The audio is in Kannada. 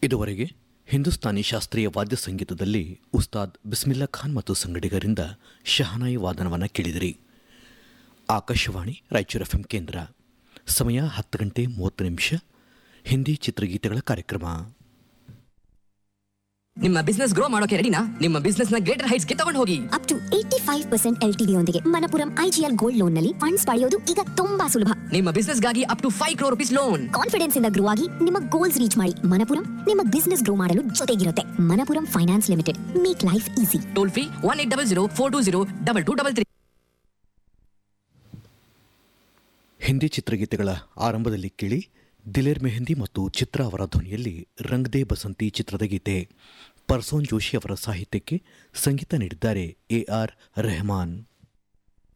ಇದುವರೆಗೆ ಹಿಂದೂಸ್ತಾನಿ ಶಾಸ್ತ್ರೀಯ ವಾದ್ಯ ಸಂಗೀತದಲ್ಲಿ ಉಸ್ತಾದ್ ಬಿಸ್ಮಿಲ್ಲಾ ಖಾನ್ ಮತ್ತು ಸಂಗಡಿಗರಿಂದ ಶಹನಾಯಿ ವಾದನವನ್ನು ಕೇಳಿದಿರಿ ಆಕಾಶವಾಣಿ ರಾಯಚೂರು ಎಫ್ಎಂ ಕೇಂದ್ರ ಸಮಯ ಹತ್ತು ಗಂಟೆ ಮೂವತ್ತು ನಿಮಿಷ ಹಿಂದಿ ಚಿತ್ರಗೀತೆಗಳ ಕಾರ್ಯಕ್ರಮ ನಿಮ್ಮ ಬಿಸ್ನೆಸ್ ಗ್ರೋ ಮಾಡೋಕೆ ರೆಡಿನಾ ನಿಮ್ಮ ಬಿಸ್ನೆಸ್ ನ ಗ್ರೇಟರ್ ಹೈಟ್ಸ್ ಗೆ ತಗೊಂಡು ಹೋಗಿ up to eighty five percent L T ಯೊಂದಿಗೆ ಮನಪುರಂ ಐಜಿಎಲ್ ಗೋಲ್ಡ್ ಲೋನ್ ನಲ್ಲಿ ಫಂಡ್ಸ್ ಪಡೆಯೋದು ಈಗ ತುಂಬಾ ಸುಲಭ ನಿಮ್ಮ ಬಿಸ್ನೆಸ್ ಗಾಗಿ up to five crore rupees loan confidence ಇಂದ ಗ್ರೋ ಆಗಿ ನಿಮ್ಮ ಗೋಲ್ಸ್ ರೀಚ್ ಮಾಡಿ ಮನಪುರಂ ನಿಮ್ಮ ಬಿಸ್ನೆಸ್ ಗ್ರೋ ಮಾಡಲು ಜೊತೆಗಿರುತ್ತೆ Manappuram finance limited make life easy toll free one eight double zero four two zero double two double three Hindi ಚಿತ್ರಗೀತೆಗಳ ಆರಂಭದಲ್ಲಿ ಕೇಳಿ ದಿಲೇರ್ ಮೆಹಂದಿ ಮತ್ತು ಚಿತ್ರ ಅವರ ಧ್ವನಿಯಲ್ಲಿ ರಂಗ್ ದೇ ಬಸಂತಿ ಚಿತ್ರದ ಗೀತೆ ಪರ್ಸೋನ್ ಜೋಶಿ ಅವರ ಸಾಹಿತ್ಯಕ್ಕೆ ಸಂಗೀತ ನೀಡಿದ್ದಾರೆ ಎ ಆರ್ ರೆಹಮಾನ್